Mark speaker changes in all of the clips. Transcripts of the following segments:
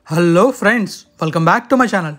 Speaker 1: hello friends welcome back to my channel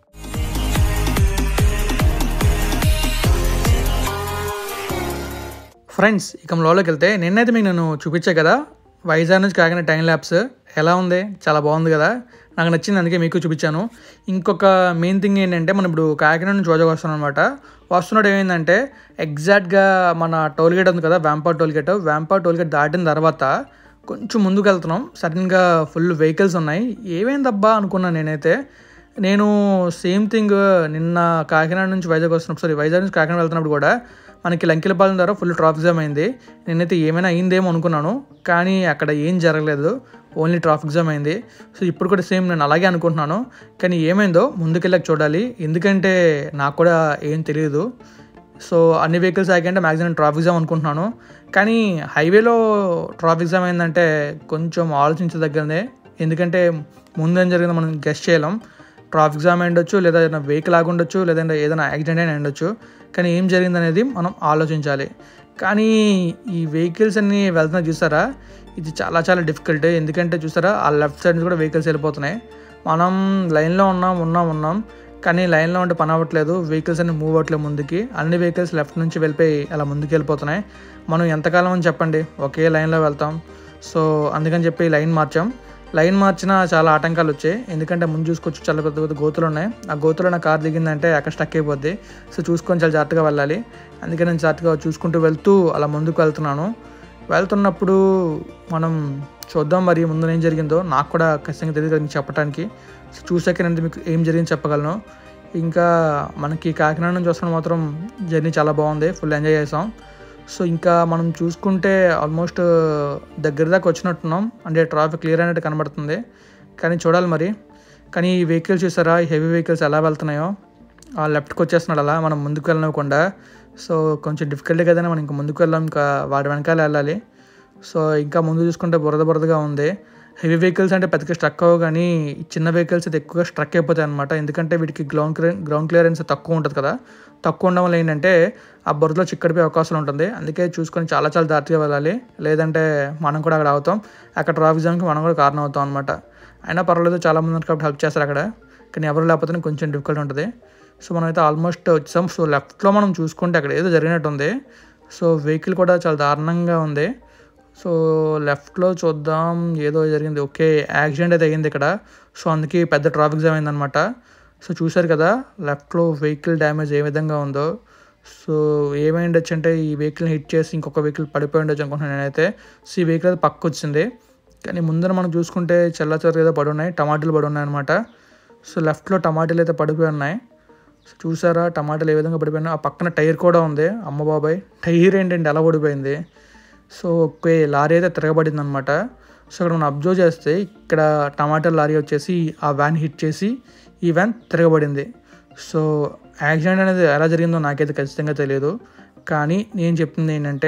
Speaker 1: friends ఇక లోలోకి వెళ్తే నిన్నైతే మీకు నేను చూపించా కదా వైజాగ్ నుంచి కాకినాడ టైం ల్యాబ్స్ ఎలా ఉంది చాలా బాగుంది కదా నాకు నచ్చింది అందుకే మీకు చూపించాను ఇంకొక మెయిన్ థింగ్ ఏంటంటే మనం ఇప్పుడు కాకినాడ నుంచి రోజాకి వస్తున్నాం అనమాట వస్తున్నప్పుడు ఏమైందంటే ఎగ్జాక్ట్గా మన టోల్గేట్ ఉంది కదా వ్యాంపా టోల్గేట్ వ్యాంపా టోల్గేట్ దాటిన తర్వాత కొంచెం ముందుకు వెళ్తున్నాం సడన్గా ఫుల్ వెహికల్స్ ఉన్నాయి ఏమైందబ్బా అనుకున్నాను నేనైతే నేను సేమ్ థింగ్ నిన్న కాకినాడ నుంచి వైజాగ్ వస్తున్నప్పుడు సారీ వైజాగ్ నుంచి కాకినాడ వెళ్తున్నప్పుడు కూడా మనకి లంకిలపాలెం ద్వారా ఫుల్ ట్రాఫిక్ జామ్ అయింది నేనైతే ఏమైనా అయిందేమో అనుకున్నాను కానీ అక్కడ ఏం జరగలేదు ఓన్లీ ట్రాఫిక్ జామ్ అయింది సో ఇప్పుడు కూడా సేమ్ నేను అలాగే అనుకుంటున్నాను కానీ ఏమైందో ముందుకెళ్ళాక చూడాలి ఎందుకంటే నాకు కూడా ఏం తెలియదు సో అన్ని వెహికల్స్ ఆగంటే మ్యాక్సిమం ట్రాఫిక్ జామ్ అనుకుంటున్నాను కానీ హైవేలో ట్రాఫిక్ జామ్ అయిందంటే కొంచెం ఆలోచించదగ్గదే ఎందుకంటే ముందేం జరిగిందో మనం గెస్ట్ చేయలేం ట్రాఫిక్ జామ్ అయి ఉండొచ్చు లేదా ఏదైనా వెహికల్ ఆగి ఉండొచ్చు లేదంటే ఏదైనా యాక్సిడెంట్ అయినా ఉండొచ్చు కానీ ఏం జరిగింది అనేది మనం ఆలోచించాలి కానీ ఈ వెహికల్స్ అన్నీ వెళ్తున్నా చూసారా ఇది చాలా చాలా డిఫికల్ట్ ఎందుకంటే చూసారా ఆ లెఫ్ట్ సైడ్ నుంచి కూడా వెహికల్స్ వెళ్ళిపోతున్నాయి మనం లైన్లో ఉన్నాం ఉన్నాం ఉన్నాం కానీ లైన్లో ఉంటే పని అవ్వట్లేదు వెహికల్స్ అన్ని మూవ్ అవ్వట్లేదు ముందుకి అన్ని వెహికల్స్ లెఫ్ట్ నుంచి వెళ్ళిపోయి అలా ముందుకు వెళ్ళిపోతున్నాయి మనం ఎంతకాలం అని చెప్పండి ఒకే లైన్లో వెళ్తాం సో అందుకని చెప్పి లైన్ మార్చాం లైన్ మార్చినా చాలా ఆటంకాలు వచ్చాయి ఎందుకంటే ముందు చూసుకోవచ్చు చాలా పెద్ద పెద్ద గోతులు ఉన్నాయి ఆ గోతులో నా కార్ దిగిందంటే అక్కడ స్టక్ అయిపోద్ది సో చూసుకొని చాలా జాగ్రత్తగా వెళ్ళాలి అందుకే నేను జాగ్రత్తగా చూసుకుంటూ వెళ్తూ అలా ముందుకు వెళ్తున్నాను వెళ్తున్నప్పుడు మనం చూద్దాం మరి ముందు ఏం జరిగిందో నాకు కూడా ఖచ్చితంగా తెలియదు కదా మీకు చెప్పడానికి సో చూసాక నేను మీకు ఏం జరిగింది చెప్పగలను ఇంకా మనకి కాకినాడ నుంచి వస్తున్న మాత్రం జర్నీ చాలా బాగుంది ఫుల్ ఎంజాయ్ చేసాం సో ఇంకా మనం చూసుకుంటే ఆల్మోస్ట్ దగ్గర దాకా వచ్చినట్టున్నాం అంటే ట్రాఫిక్ క్లియర్ అయినట్టు కనబడుతుంది కానీ చూడాలి మరి కానీ ఈ వెహికల్స్ చూసారా ఈ హెవీ వెహికల్స్ ఎలా వెళ్తున్నాయో ఆ లెఫ్ట్కి వచ్చేస్తున్నాడు అలా మనం ముందుకు వెళ్ళనివ్వకుండా సో కొంచెం డిఫికల్ట్ కదనే మనం ఇంకా ముందుకు వెళ్ళాం ఇంకా వాడి వెనకాల వెళ్ళాలి సో ఇంకా ముందు చూసుకుంటే బురద బురదగా ఉంది హెవీ వెహికల్స్ అంటే పెద్దగా స్ట్రక్ అవ్వవు కానీ ఈ చిన్న వెహికల్స్ అయితే ఎక్కువగా స్ట్రక్ అయిపోతాయి అనమాట ఎందుకంటే వీటికి గ్రౌండ్ క్లియర్ గ్రౌండ్ క్లియరెన్స్ తక్కువ ఉంటుంది కదా తక్కువ ఉండడం వల్ల ఏంటంటే ఆ బురదలో చిక్కడిపోయే అవకాశం ఉంటుంది అందుకే చూసుకొని చాలా చాలా జాగ్రత్తగా వెళ్ళాలి లేదంటే మనం కూడా అక్కడ అవుతాం అక్కడ ట్రాఫిక్ జామ్కి మనం కూడా కారణం అవుతాం అనమాట అయినా పర్వాలేదు చాలా మంది ఉన్నారు కాబట్టి హెల్ప్ చేస్తారు అక్కడ కానీ ఎవరు లేకపోతే కొంచెం డిఫికల్ట్ ఉంటుంది సో మనమైతే ఆల్మోస్ట్ వచ్చాం సో లెఫ్ట్లో మనం చూసుకుంటే అక్కడ ఏదో జరిగినట్టు ఉంది సో వెహికల్ కూడా చాలా దారుణంగా ఉంది సో లెఫ్ట్లో చూద్దాం ఏదో జరిగింది ఓకే యాక్సిడెంట్ అయితే అయ్యింది ఇక్కడ సో అందుకే పెద్ద ట్రాఫిక్ జామ్ అయిందనమాట సో చూశారు కదా లెఫ్ట్లో వెహికల్ డ్యామేజ్ ఏ విధంగా ఉందో సో ఏమై ఉండొచ్చు అంటే ఈ వెహికల్ని హిట్ చేసి ఇంకొక వెహికల్ పడిపోయి ఉండొచ్చు అనుకుంటున్నాను నేనైతే సో ఈ వెహికల్ అయితే పక్క వచ్చింది కానీ ముందర మనం చూసుకుంటే చల్ల ఏదో పడి ఉన్నాయి టమాటాలు పడి ఉన్నాయి అనమాట సో లెఫ్ట్లో టమాటాలు అయితే పడిపోయి ఉన్నాయి సో చూసారా టమాటాలు ఏ విధంగా పడిపోయినా ఆ పక్కన టైర్ కూడా ఉంది అమ్మ బాబాయ్ టైర్ ఏంటంటే ఎలా పడిపోయింది సో ఒకే లారీ అయితే తిరగబడింది అనమాట సో ఇక్కడ మనం అబ్జర్వ్ చేస్తే ఇక్కడ టమాటా లారీ వచ్చేసి ఆ వ్యాన్ హిట్ చేసి ఈ వ్యాన్ తిరగబడింది సో యాక్సిడెంట్ అనేది ఎలా జరిగిందో నాకైతే ఖచ్చితంగా తెలియదు కానీ నేను చెప్తుంది ఏంటంటే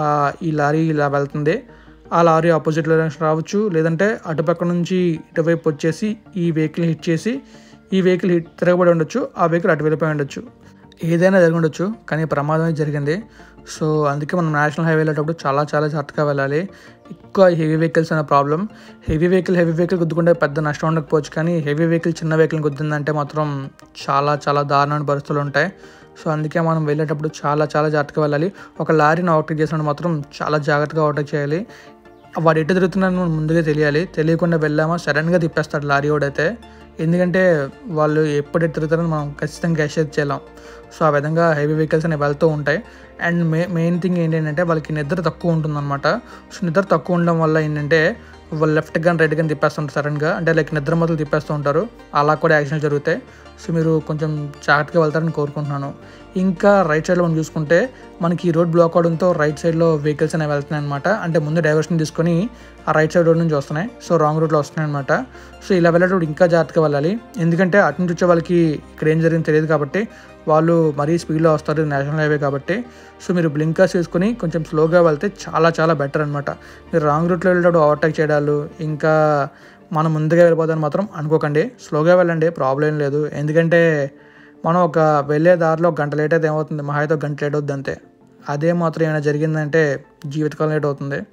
Speaker 1: ఈ లారీ ఇలా వెళ్తుంది ఆ లారీ ఆపోజిట్లో రావచ్చు లేదంటే అటుపక్క నుంచి ఇటువైపు వచ్చేసి ఈ వెహికల్ హిట్ చేసి ఈ వెహికల్ హిట్ తిరగబడి ఉండొచ్చు ఆ వెహికల్ అటు వెళ్ళిపోయి ఉండొచ్చు ఏదైనా జరిగి ఉండొచ్చు కానీ ప్రమాదం జరిగింది సో అందుకే మనం నేషనల్ హైవే వెళ్ళేటప్పుడు చాలా చాలా జాగ్రత్తగా వెళ్ళాలి ఎక్కువ హెవీ వెహికల్స్ అనే problem heavy vehicle heavy vehicle గుద్దుకుంటే పెద్ద నష్టం ఉండకపోవచ్చు కానీ హెవీ వెహికల్ చిన్న వెహికల్ గుద్దిందంటే మాత్రం చాలా చాలా దారుణమైన పరిస్థితులు ఉంటాయి సో అందుకే మనం వెళ్ళేటప్పుడు చాలా చాలా జాగ్రత్తగా వెళ్ళాలి ఒక లారీని ఓవర్టేక్ చేసినప్పుడు మాత్రం చాలా జాగ్రత్తగా ఓవర్టేక్ చేయాలి వాడు ఎటు తిరుగుతున్నాడు మనం ముందుగా తెలియాలి తెలియకుండా వెళ్ళామా సడన్గా తిప్పేస్తాడు లారీ వాడైతే ఎందుకంటే వాళ్ళు ఎప్పుడు ఎటు తిరుగుతారని మనం ఖచ్చితంగా గ్యాష్ చేయలేం సో ఆ విధంగా హెవీ వెహికల్స్ అనేవి వెళ్తూ ఉంటాయి అండ్ మే మెయిన్ థింగ్ ఏంటంటే వాళ్ళకి నిద్ర తక్కువ ఉంటుందన్నమాట సో నిద్ర తక్కువ ఉండడం వల్ల ఏంటంటే వాళ్ళు లెఫ్ట్ కానీ రైట్ కానీ తిప్పేస్తుంటారు సడన్గా అంటే లైక్ నిద్ర మొదలు తిప్పేస్తూ ఉంటారు అలా కూడా యాక్సిడెంట్ జరుగుతాయి సో మీరు కొంచెం జాగ్రత్తగా వెళ్తారని కోరుకుంటున్నాను ఇంకా రైట్ సైడ్లో మనం చూసుకుంటే మనకి ఈ రోడ్ బ్లాక్ అవడంతో రైట్ సైడ్లో వెహికల్స్ అనేవి వెళ్తున్నాయి అనమాట అంటే ముందు డైవర్షన్ తీసుకొని ఆ రైట్ సైడ్ రోడ్ నుంచి వస్తున్నాయి సో రాంగ్ రూట్లో వస్తున్నాయి అనమాట సో ఇలా వెళ్ళేటప్పుడు ఇంకా జాగ్రత్తగా వెళ్ళాలి ఎందుకంటే అటు నుంచి వచ్చే వాళ్ళకి ఇక్కడ ఏం జరిగింది తెలియదు కాబట్టి వాళ్ళు మరీ స్పీడ్లో వస్తారు నేషనల్ హైవే కాబట్టి సో మీరు బ్లింకర్స్ వేసుకొని కొంచెం స్లోగా వెళ్తే చాలా చాలా బెటర్ అనమాట మీరు రాంగ్ రూట్లో వెళ్ళేటప్పుడు ఓవర్టేక్ చేయడాలు ఇంకా మనం ముందుగా వెళ్ళిపోదని మాత్రం అనుకోకండి స్లోగా వెళ్ళండి ప్రాబ్లం లేదు ఎందుకంటే మనం ఒక వెళ్ళే దారిలో గంట లేట్ అయితే ఏమవుతుంది మహా అయితే గంట లేట్ అవుద్ది అంతే అదే మాత్రం ఏమైనా జరిగిందంటే జీవితకాలం లేట్ అవుతుంది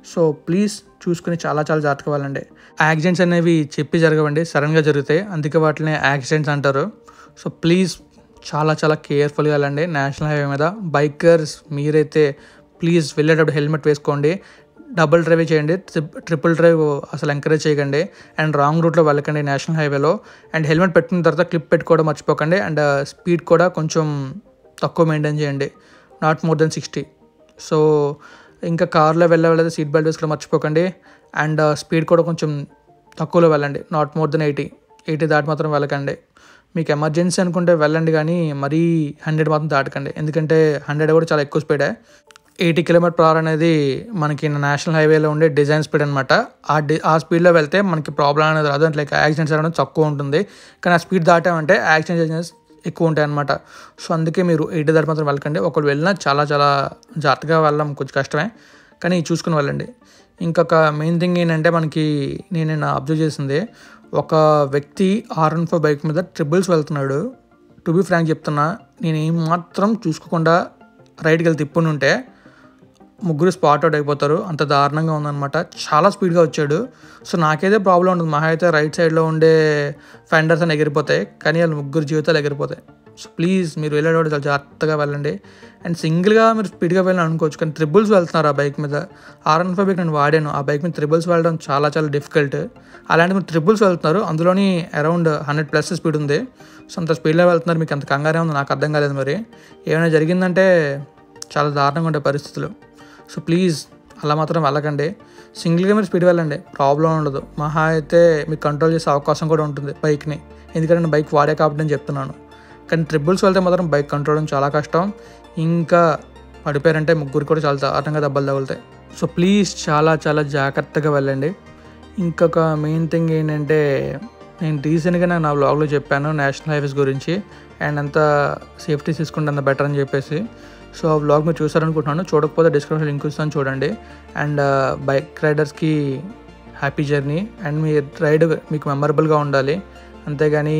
Speaker 1: సో ప్లీజ్ చూసుకుని చాలా చాలా జాగ్రత్తగా వెళ్ళండి యాక్సిడెంట్స్ అనేవి చెప్పి జరగవండి సడన్గా జరుగుతాయి అందుకే వాటిని యాక్సిడెంట్స్ అంటారు సో ప్లీజ్ చాలా చాలా కేర్ఫుల్గా వెళ్ళండి నేషనల్ హైవే మీద బైకర్స్ మీరైతే ప్లీజ్ వెళ్ళేటప్పుడు హెల్మెట్ వేసుకోండి డబుల్ డ్రైవ్ చేయండి ట్రిప్ ట్రిపుల్ డ్రైవ్ అసలు ఎంకరేజ్ చేయకండి అండ్ రాంగ్ రూట్లో వెళ్ళకండి నేషనల్ హైవేలో అండ్ హెల్మెట్ పెట్టుకున్న తర్వాత క్లిప్ పెట్టుకోవడం మర్చిపోకండి అండ్ స్పీడ్ కూడా కొంచెం తక్కువ మెయింటైన్ చేయండి not more than sixty so ఇంకా కార్లో వెళ్ళే వెళ్ళేది సీట్ బెల్ట్ వేసుకోవడం మర్చిపోకండి అండ్ స్పీడ్ కూడా కొంచెం తక్కువలో వెళ్ళండి not more than eighty eighty దాటి మాత్రం వెళ్ళకండి మీకు ఎమర్జెన్సీ అనుకుంటే వెళ్ళండి కానీ మరీ హండ్రెడ్ మాత్రం దాటకండి ఎందుకంటే హండ్రెడ్ కూడా చాలా ఎక్కువ స్పీడే ఎయిటీ కిలోమీటర్ పర్ అవర్ అనేది మనకి నేషనల్ హైవేలో ఉండే డిజైన్ స్పీడ్ అనమాట ఆ డి ఆ స్పీడ్లో వెళ్తే మనకి ప్రాబ్లం అనేది రాదు అంటే లైక్ యాక్సిడెంట్స్ అనేది తక్కువ ఉంటుంది కానీ ఆ స్పీడ్ దాటామంటే యాక్సిడెంట్స్ ఎక్కువ ఉంటాయి అనమాట సో అందుకే మీరు ఎయిటీ దాటి మాత్రం వెళ్ళకండి ఒకళ్ళు వెళ్ళినా చాలా చాలా జాగ్రత్తగా వెళ్ళడం కొంచెం కష్టమే కానీ చూసుకుని వెళ్ళండి ఇంకొక మెయిన్ థింగ్ ఏంటంటే మనకి నేను నిన్న అబ్జర్వ్ చేసింది ఒక వ్యక్తి ఆర్ వన్ ఫోర్ బైక్ మీద ట్రిబుల్స్ వెళ్తున్నాడు టు బి ఫ్రాంక్ చెప్తున్నా నేను ఏం మాత్రం చూసుకోకుండా రైట్కి వెళ్ళి తిప్పుని ఉంటే ముగ్గురు స్పాట్ అవుట్ అయిపోతారు అంత దారుణంగా ఉందన్నమాట చాలా స్పీడ్గా వచ్చాడు సో నాకైతే ప్రాబ్లం ఉంటుంది మహా అయితే రైట్ సైడ్లో ఉండే ఫెండర్స్ అని ఎగిరిపోతాయి కానీ వాళ్ళు ముగ్గురు జీవితాలు ఎగిరిపోతాయి సో ప్లీజ్ మీరు వెళ్ళేటప్పుడు చాలా జాగ్రత్తగా వెళ్ళండి అండ్ సింగిల్గా మీరు స్పీడ్గా వెళ్ళాలని అనుకోవచ్చు కానీ ట్రిబుల్స్ వెళ్తున్నారు ఆ బైక్ మీద ఆర్ వన్ ఫైవ్ బైక్ నేను వాడాను ఆ బైక్ మీద ట్రిబుల్స్ వెళ్ళడం చాలా చాలా డిఫికల్ట్ అలాంటి మీరు ట్రిబుల్స్ వెళ్తున్నారు అందులోని అరౌండ్ హండ్రెడ్ ప్లస్ స్పీడ్ ఉంది సో అంత స్పీడ్లో వెళ్తున్నారు మీకు అంత కంగారే ఉంది నాకు అర్థం కాలేదు మరి ఏమైనా జరిగిందంటే చాలా దారుణంగా ఉండే పరిస్థితులు సో ప్లీజ్ అలా మాత్రం వెళ్ళకండి సింగిల్గా మీరు స్పీడ్ వెళ్ళండి ప్రాబ్లం ఉండదు మహా అయితే మీకు కంట్రోల్ చేసే అవకాశం కూడా ఉంటుంది బైక్ని ఎందుకంటే నేను బైక్ వాడే కాబట్టి నేను చెప్తున్నాను కానీ ట్రిబుల్స్ వెళ్తే మాత్రం బైక్ కంట్రోల్ చేయడం చాలా కష్టం ఇంకా పడిపోయారంటే ముగ్గురు కూడా చాలా దారుణంగా దెబ్బలు తగులుతాయి సో ప్లీజ్ చాలా చాలా జాగ్రత్తగా వెళ్ళండి ఇంకొక మెయిన్ థింగ్ ఏంటంటే నేను రీసెంట్గా నా వ్లాగ్లో చెప్పాను నేషనల్ హైవేస్ గురించి అండ్ అంత సేఫ్టీ తీసుకుంటే అంత బెటర్ అని చెప్పేసి సో ఆ వ్లాగ్ మీరు చూసారనుకుంటున్నాను చూడకపోతే డిస్క్రిప్షన్ లింక్ ఇస్తాను చూడండి అండ్ బైక్ రైడర్స్కి హ్యాపీ జర్నీ అండ్ మీ రైడ్ మీకు మెమరబుల్గా ఉండాలి అంతేగాని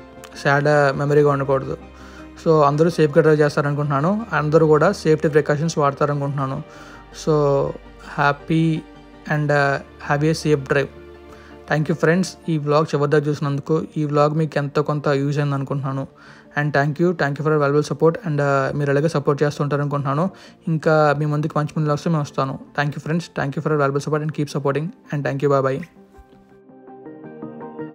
Speaker 1: సాడ్ మెమరీగా ఉండకూడదు సో అందరూ సేఫ్గా డ్రైవ్ చేస్తారనుకుంటున్నాను అందరూ కూడా సేఫ్టీ ప్రికాషన్స్ వాడతారనుకుంటున్నాను so happy and have a safe drive thank you friends ఈ వ్లాగ్ చివరిదాకా చూసినందుకు ఈ వ్లాగ్ మీకు ఎంతో కొంత యూజ్ అయింది అనుకుంటున్నాను and thank you thank you for valuable support and మీరు అలాగే సపోర్ట్ చేస్తుంటారు అనుకుంటున్నాను ఇంకా మీ ముందుకు మంచి మంది వ్లాగ్స్ మేము వస్తాను thank you friends thank you for valuable support and keep supporting and thank you bye bye